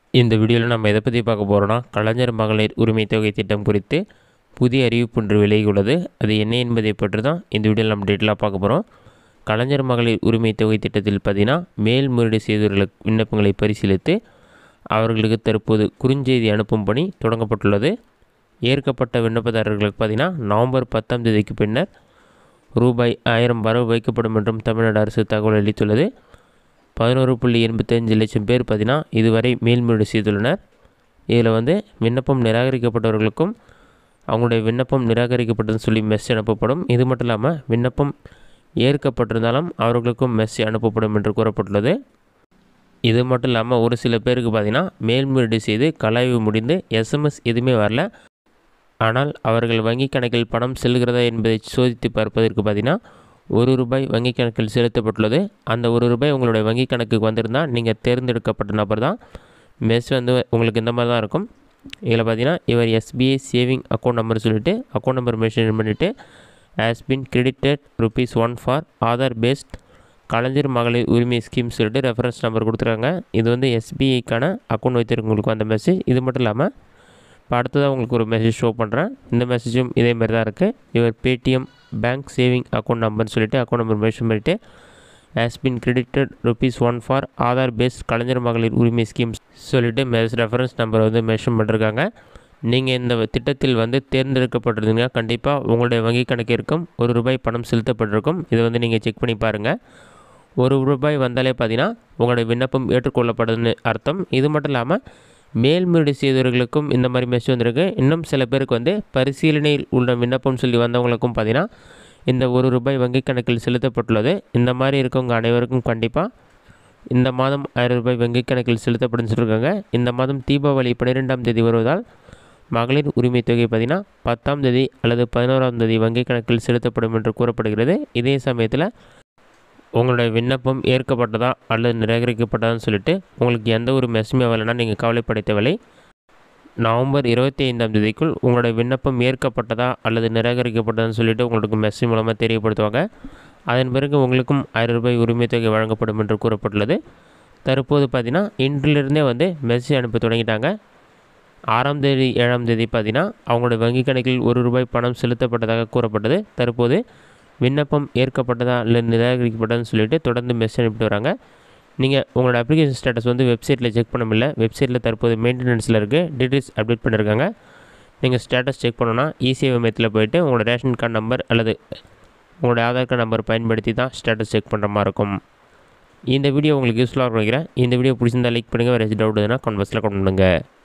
இந்த வீடியோவில் நம்ம எதை பற்றி பார்க்க போகிறோன்னா கலைஞர் மகளிர் உரிமை தொகை திட்டம் குறித்து புதிய அறிவிப்பு ஒன்று விலகியுள்ளது அது என்ன என்பதை பற்றி தான் இந்த வீடியோவில் நம்ம டீட்டெயிலாக பார்க்க போகிறோம் கலைஞர் மகளிர் உரிமை தொகை திட்டத்தில் பார்த்தீங்கன்னா மேல்முறையீடு செய்தவர்களுக்கு விண்ணப்பங்களை பரிசீலித்து அவர்களுக்கு தற்போது குறுஞ்செய்தி அனுப்பும் பணி தொடங்கப்பட்டுள்ளது ஏற்கப்பட்ட விண்ணப்பதாரர்களுக்கு பார்த்தீங்கன்னா நவம்பர் பத்தாம் தேதிக்கு பின்னர் ரூபாய் ஆயிரம் வரவு வைக்கப்படும் என்றும் தமிழ்நாடு அரசு தகவல் அளித்துள்ளது பதினோரு புள்ளி எண்பத்தஞ்சு லட்சம் பேர் பார்த்தீங்கன்னா இதுவரை மேல்முறையீடு செய்துள்ளனர் இதில் வந்து விண்ணப்பம் நிராகரிக்கப்பட்டவர்களுக்கும் அவங்களுடைய விண்ணப்பம் நிராகரிக்கப்பட்டதுன்னு சொல்லி மெசேஜ் அனுப்பப்படும் இது மட்டும் இல்லாமல் விண்ணப்பம் ஏற்கப்பட்டிருந்தாலும் அவர்களுக்கும் மெசேஜ் அனுப்பப்படும் என்று கூறப்பட்டுள்ளது இது மட்டும் இல்லாமல் ஒரு சில பேருக்கு பார்த்திங்கன்னா மேல்முறையீடு செய்து கலாய்வு முடிந்து எஸ்எம்எஸ் எதுவுமே வரல ஆனால் அவர்கள் வங்கிக் கணக்கில் பணம் செல்கிறதா என்பதை சோதித்து பார்ப்பதற்கு பார்த்திங்கன்னா ஒரு ரூபாய் வங்கிக் கணக்கில் செலுத்தப்பட்டுள்ளது அந்த ஒரு ரூபாய் உங்களுடைய வங்கிக் கணக்குக்கு வந்திருந்தால் நீங்கள் தேர்ந்தெடுக்கப்பட்ட நபர் தான் மெஸ் வந்து உங்களுக்கு இந்த மாதிரி தான் இருக்கும் இதில் பார்த்தீங்கன்னா இவர் எஸ்பிஐ சேவிங் அக்கௌண்ட் நம்பர் சொல்லிவிட்டு அக்கௌண்ட் நம்பர் மென்ஷன் பண்ணிவிட்டு has been credited rupees one for Aadhaar based Kalaignar Magalir Urimai scheme சொல்லிட்டு ரெஃபரன்ஸ் நம்பர் கொடுத்துருக்காங்க இது வந்து எஸ்பிஐக்கான அக்கௌண்ட் வைத்திருக்கவங்களுக்கு அந்த மெசேஜ் இது மட்டும் இல்லாமல் இப்போ அடுத்ததாக உங்களுக்கு ஒரு மெசேஜ் ஷோ பண்ணுறேன் இந்த மெசேஜும் இதே மாதிரி தான் இருக்குது இவர் பேடிஎம் பேங்க் சேவிங் அக்கௌண்ட் நம்பர்னு சொல்லிட்டு அக்கௌண்ட் நம்பர் மென்ஷன் பண்ணிவிட்டு has been credited rupees one for Aadhaar based Kalaignar Magalir Urimai scheme சொல்லிட்டு மெஸ் ரெஃபரன்ஸ் நம்பரை வந்து மென்ஷன் பண்ணிருக்காங்க நீங்கள் இந்த திட்டத்தில் வந்து தேர்ந்தெடுக்கப்பட்டிருந்தீங்க கண்டிப்பாக உங்களுடைய வங்கி கணக்கிற்கும் ஒரு ரூபாய் பணம் செலுத்தப்பட்டிருக்கும் இதை வந்து நீங்கள் செக் பண்ணி பாருங்கள் ஒரு ரூபாய் வந்தாலே பார்த்தீங்கன்னா உங்களுடைய விண்ணப்பம் ஏற்றுக்கொள்ளப்படுதுன்னு அர்த்தம் இது மட்டும் இல்லாமல் மேல்முறையீடு செய்தவர்களுக்கும் இந்த மாதிரி மெசேஜ் வந்திருக்கு இன்னும் சில பேருக்கு வந்து பரிசீலனையில் உள்ள விண்ணப்பம் சொல்லி வந்தவங்களுக்கும் பார்த்தீங்கன்னா இந்த ஒரு ரூபாய் வங்கி கணக்கில் செலுத்தப்பட்டுள்ளது இந்த மாதிரி இருக்கவங்க அனைவருக்கும் கண்டிப்பாக இந்த மாதம் ஆயிரம் ரூபாய் வங்கி கணக்கில் செலுத்தப்படும் சொல்லியிருக்காங்க இந்த மாதம் தீபாவளி பன்னிரெண்டாம் தேதி வருவதால் மகளிர் உரிமை தொகை பார்த்திங்கன்னா பத்தாம் தேதி அல்லது பதினோராம் தேதி வங்கி கணக்கில் செலுத்தப்படும் என்று கூறப்படுகிறது இதே சமயத்தில் உங்களுடைய விண்ணப்பம் ஏற்கப்பட்டதா அல்லது நிராகரிக்கப்பட்டதான்னு சொல்லிட்டு உங்களுக்கு எந்த ஒரு மெஸ்ஸுமே வரலைன்னா நீங்கள் கவலைப்பட தேவையில்லை நவம்பர் இருபத்தி ஐந்தாம் தேதிக்குள் உங்களுடைய விண்ணப்பம் ஏற்கப்பட்டதா அல்லது நிராகரிக்கப்பட்டதான்னு சொல்லிட்டு உங்களுக்கு மெசேஜ் மூலமாக தெரியப்படுத்துவாங்க அதன் பிறகு உங்களுக்கும் ஆயிரம் ரூபாய் உரிமை தொகை வழங்கப்படும் என்று கூறப்பட்டுள்ளது தற்போது பார்த்தீங்கன்னா இன்றிலிருந்தே வந்து மெசேஜ் அனுப்ப தொடங்கிட்டாங்க ஆறாம் தேதி ஏழாம் தேதி பார்த்தீங்கன்னா அவங்களுடைய வங்கி கணக்கில் ஒரு ரூபாய் பணம் செலுத்தப்பட்டதாக கூறப்பட்டது தற்போது விண்ணப்பம் ஏற்கப்பட்டதா இல்லை நிராகரிக்கப்பட்டதான்னு சொல்லிட்டு தொடர்ந்து மெசேஜ் அனுப்பிட்டு வராங்க நீங்கள் உங்களோட அப்ளிகேஷன் ஸ்டேட்டஸ் வந்து வெப்சைட்டில் செக் பண்ண முடியல வெப்சைட்டில் தற்போது மெயின்டெனன்ஸில் இருக்குது டீட்டெயில்ஸ் அப்டேட் பண்ணியிருக்காங்க நீங்கள் ஸ்டேட்டஸ் செக் பண்ணணும்னா இசிஐ மையத்தில் போயிட்டு உங்களோட ரேஷன் கார்டு நம்பர் அல்லது உங்களோட ஆதார் கார்டு நம்பர் பயன்படுத்தி தான் ஸ்டேட்டஸ் செக் பண்ணுற மாதிரி இருக்கும் இந்த வீடியோ உங்களுக்கு யூஸ்ஃபுல்லாக நினைக்கிறேன் இந்த வீடியோ பிடிச்சிருந்தா லைக் பண்ணுங்கள் வேறு ஏதாச்சும் டவுட் எதுனா கன்வர்ஸில் கொண்டு பண்ணுங்கள்